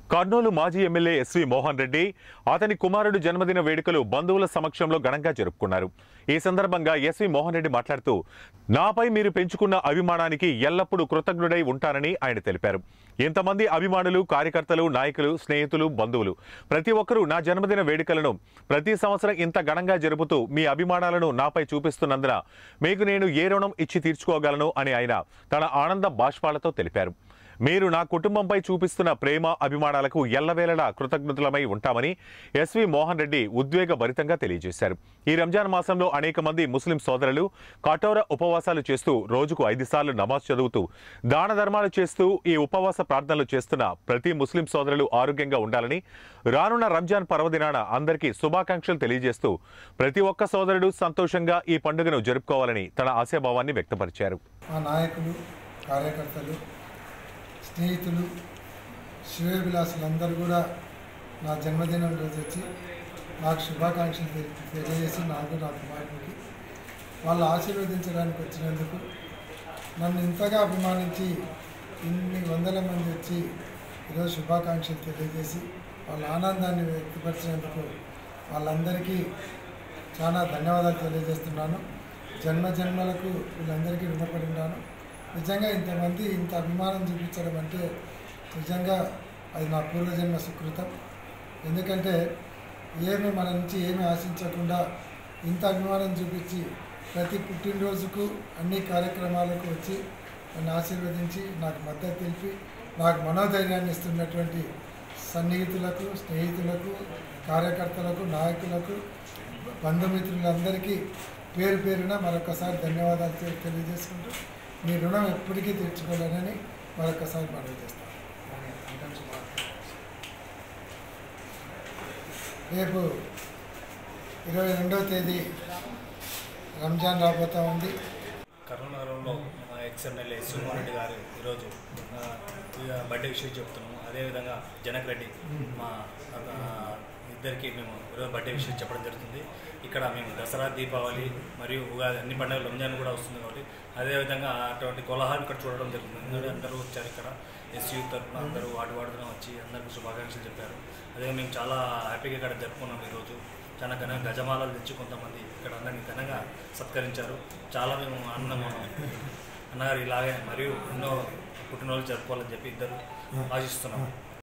కర్నూలు మాజీ MLA SV Mohan Reddy అతని కుమారుడు జన్మదిన వేడుకలు బంధువుల సమక్షంలో ఘనంగా జరుపుకున్నారు ఈ సందర్భంగా ఎస్వి మోహన్ రెడ్డి మాట్లాడుతూ నాపై మీరు పెంచుకున్న అభిమానానికి ఎల్లప్పుడూ కృతజ్ఞుడై ఉంటానని ఆయన తెలిపారు ఇంతమంది అభిమానులు కార్యకర్తలు నాయకులు స్నేహితులు బంధువులు ప్రతి ఒక్కరూ నా జన్మదిన వేడుకలను ప్రతి సంవత్సరం ఇంత ఘనంగా జరుపుతూ మీ అభిమానాలను నాపై చూపిస్తున్నందున మీకు నేను ఏ రుణం ఇచ్చి తీర్చుకోగలను అని ఆయన తన ఆనంద బాష్పాలతో తెలిపారు మీరు నా కుటుంబంపై చూపిస్తున్న ప్రేమ అభిమానాలకు ఎల్లవేళలా కృతజ్ఞతలమై ఉంటామని ఎస్వి మోహన్ రెడ్డి ఉద్వేగభరితంగా తెలియజేశారు ఈ రంజాన్ మాసంలో అనేక మంది ముస్లిం సోదరులు కఠోర ఉపవాసాలు చేస్తూ రోజుకు ఐదు సార్లు నమాజ్ చదువుతూ దాన ధర్మాలు చేస్తూ ఈ ఉపవాస ప్రార్థనలు చేస్తున్న ప్రతి ముస్లిం సోదరులు ఆరోగ్యంగా ఉండాలని రానున్న రంజాన్ పర్వదినాన అందరికీ శుభాకాంక్షలు తెలియజేస్తూ ప్రతి ఒక్క సోదరుడు సంతోషంగా ఈ పండుగను జరుపుకోవాలని తన ఆశాభావాన్ని వ్యక్తపరిచారు మా నాయకులు కార్యకర్తలు స్నేహితులు శ్రేయభిలాసులందరూ కూడా నా జన్మదినం రోజు వచ్చి నాకు శుభాకాంక్షలు తెలి- తెలియజేసి నాకు నా కుమారుడికి వాళ్ళు ఆశీర్వదించడానికి వచ్చినందుకు నన్ను ఇంతగా అభిమానించి ఇన్ని వందల మంది వచ్చి ఈరోజు శుభాకాంక్షలు తెలియజేసి వాళ్ళ ఆనందాన్ని వ్యక్తపరిచినందుకు వాళ్ళందరికీ చాలా ధన్యవాదాలు తెలియజేస్తున్నాను జన్మ జన్మలకు వీళ్ళందరికీ రుణపడి ఉన్నాను నిజంగా ఇంతమంది ఇంత అభిమానం చూపించడం అంటే నిజంగా అది నా పూర్వజన్మ సుకృతం ఎందుకంటే ఏమి మన నుంచి ఏమి ఆశించకుండా ఇంత అభిమానం చూపించి ప్రతి పుట్టినరోజుకు అన్ని కార్యక్రమాలకు వచ్చి నన్ను ఆశీర్వదించి నాకు మద్దతు తెలిపి నాకు మనోధైర్యాన్ని ఇస్తున్నటువంటి సన్నిహితులకు స్నేహితులకు కార్యకర్తలకు నాయకులకు బంధుమిత్రులందరికీ పేరు పేరున మరొకసారి ధన్యవాదాలు తె- తెలియజేసుకుంటూ మీ రుణం ఎప్పటికీ తీర్చుకోలేనని మరొకసారి మనవి చేస్తాను రేపు ఇరవై రెండవ తేదీ రంజాన్ రాబోతా ఉంది కర్నూలు నగరంలో మా ఎక్స్ ఎమ్మెల్యే సింహారెడ్డి రెడ్డి గారు ఈరోజు ఆ, ఇక బర్త్డే విషయం చెప్తున్నాము అదేవిధంగా జనక్ రెడ్డి మా ఆ, ఇద్దరికి మేము ఈరోజు బర్త్డే విషయం చెప్పడం జరుగుతుంది ఇక్కడ మేము దసరా దీపావళి మరియు ఉగాది అన్ని పండుగలు రంజాన్ కూడా వస్తుంది కాబట్టి అదేవిధంగా అటువంటి కోలాహలం ఇక్కడ చూడడం జరుగుతుంది ఎందుకంటే అందరూ వచ్చారు ఇక్కడ ఎస్యూ తరఫున అందరూ వాటి వాడుతూ వచ్చి అందరికీ శుభాకాంక్షలు చెప్పారు అదే మేము చాలా హ్యాపీగా ఇక్కడ జరుపుకున్నాం ఈరోజు చాలా ఘన గజమాలలు తెచ్చి కొంతమంది ఇక్కడ అందరినీ ఘనంగా సత్కరించారు చాలా మేము ఆనందంగా ఉన్నాం అన్నగారు ఇలాగే మరియు ఎన్నో పుట్టినరోజు జరుపుకోవాలని చెప్పి ఇద్దరు ఆశిస్తున్నాం